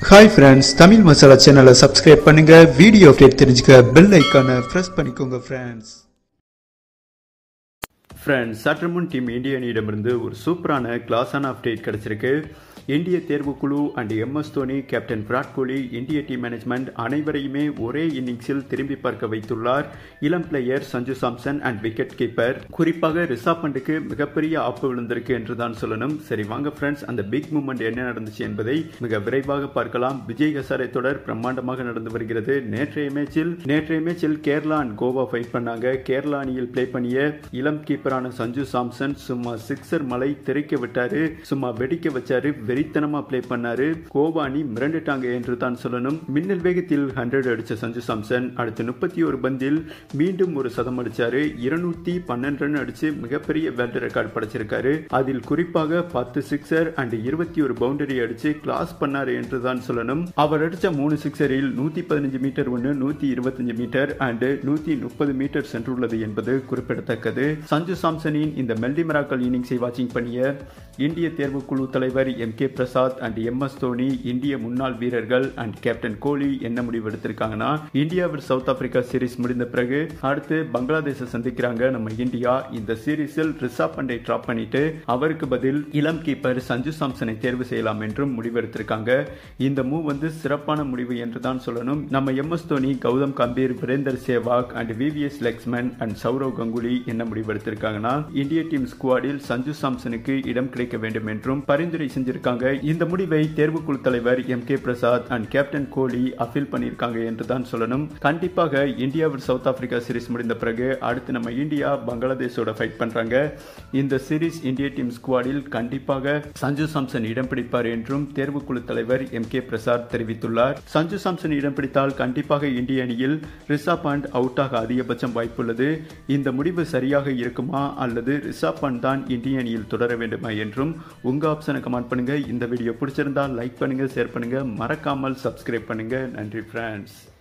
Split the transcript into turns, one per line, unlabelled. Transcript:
hi friends Tamil masala சேனலை subscribe பண்ணுங்க video update தெரிஞ்சுக்க பெல் ஐக்கானை ப்ரெஸ் பண்ணிக்கோங்க ஃப்ரெண்ட்ஸ் ஃப்ரெண்ட்ஸ் சற்று முன் டீம் இந்திய அணியிடமிருந்து ஒரு சூப்பரான கிளாஸான அப்டேட் கிடைச்சிருக்கு இந்திய தேர்வுக்குழு and MS Dhoni captain Virat Kohli இந்திய டீம் மேனேஜ்மெண்ட் அனைவரையுமே ஒரே இன்னிங்ஸில் திரும்பி பார்க்க வைத்துள்ளார் இளம் player Sanju Samson and wicket keeper குறிப்பாக ரிஷப் பண்டுக்கு மிகப்பெரிய ஆப்பு விழுந்திருக்கு என்று தான் சொல்லணும் சரி வாங்க ஃப்ரெண்ட்ஸ் அந்த பிக் மூமெண்ட் என்ன நடந்துச்சு என்பதை மிக விரைவாக பார்க்கலாம் விஜய் ஹசாரே தொடர் பிரம்மாண்டமாக நடந்து வருகிறது நேற்றைய மேட்சில் நேற்றைய மேட்சில் கேரளா அண்ட் கோவா ஃபைட் பண்ணாங்க கேரளா அணியில் பிளே பண்ணிய இளம் கீப்பரான சஞ்சு சாம்சன் சும்மா சிக்ஸர் மலை தெறிக்க விட்டாரு சும்மா வெடிக்க வச்சாரு வெறித்தனமா பிளே பண்ணாரு கோவா அணி மிரண்டுட்டாங்க என்று தான் சொல்லணும் மின்னல் வேகத்தில் ஹண்ட்ரட் அடிச்ச சஞ்சு சாம்சன் அடுத்து முப்பத்தி ஒரு பந்தில் மீண்டும் ஒரு சதம் அடிச்சாரு இருநூத்தி பன்னெண்டு ரன் அடிச்சு மிகப்பெரிய வேர்ல்டு ரெக்கார்ட் படைச்சிருக்காரு அதில் குறிப்பாக பத்து சிக்ஸர் அண்ட் இருபத்தி ஒரு பவுண்டரி அடிச்சு கிளாஸ் பண்ணாரு என்று தான் சொல்லணும் அவர் அடிச்ச மூணு சிக்ஸரில் நூத்தி பதினஞ்சு மீட்டர் ஒன்று நூத்தி இருபத்தஞ்சு மீட்டர் அண்ட் நூத்தி முப்பது மீட்டர் சென்றுள்ளது என்பது குறிப்பிடத்தக்கது சஞ்சு சாம்சனின் இந்த மெல்டி மிராக்கல் இன்னிங்ஸை வாட்சிங் பண்ணிய இந்திய தேர்வுக்குழு தலைவர் M K Prasad and M S Dhoni இந்திய முன்னாள் வீரர்கள் அண்ட் கேப்டன் கோலி என்ன முடிவு எடுத்திருக்காங்கன்னா இந்தியாவில் சவுத் ஆப்பிரிக்கா சீரிஸ் முடிந்த பிறகு அடுத்து பங்களாதேஷை சந்திக்கிறாங்க நம்ம இந்தியா இந்த சீரீஸில் ரிஷப் பண்டை டிராப் பண்ணிட்டு அவருக்கு பதில் இளம் கீப்பர் சஞ்சு சாம்சனை தேர்வு செய்யலாம் என்றும் முடிவெடுத்திருக்காங்க இந்த மூவ் வந்து சிறப்பான முடிவு என்று தான் சொல்லணும் நம்ம M S Dhoni Gautam Gambhir Virender Sehwag and V V S Laxman and Sourav Ganguly என்ன முடிவெடுத்திருக்காங்கன்னா இந்திய டீம் ஸ்குவாடில் சஞ்சு சாம்சனுக்கு இடம் கிடைக்க வேண்டும் என்றும் பரிந்துரை செஞ்சிருக்காங்க இந்த முடிவை தேர்வுக்குழு தலைவர் M K Prasad and captain Kohli appeal பண்ணியிருக்காங்க என்று தான் சொல்லணும் கண்டிப்பாக இந்தியாவில் சவுத் ஆப்பிரிக்கா சீரிஸ் முடிந்த பிறகு அடுத்து நம்ம இந்தியா பங்களாதேஷோட ஃபைட் பண்றாங்க இந்த சீரிஸ் இந்திய டீம் ஸ்குவாடில் கண்டிப்பாக சஞ்சு சாம்சன் இடம் பிடிப்பார் என்றும் தேர்வுக்குழு தலைவர் எம் கே பிரசாத் தெரிவித்துள்ளார் சஞ்சு சாம்சன் இடம் பிடித்தால் கண்டிப்பாக இந்திய அணியில் ரிஷப் பண்ட் அவுட் ஆக அதிகபட்சம் வாய்ப்புள்ளது இந்த முடிவு சரியாக இருக்குமா அல்லது ரிஷப் பண்ட் தான் இந்திய அணியில் தொடர வேண்டுமா என்றும் உங்க ஆப்ஷனை கமெண்ட் பண்ணுங்க இந்த வீடியோ பிடிச்சிருந்தா லைக் பண்ணுங்க ஷேர் பண்ணுங்க மறக்காமல் சப்ஸ்கிரைப் பண்ணுங்க நன்றி ஃப்ரெண்ட்ஸ்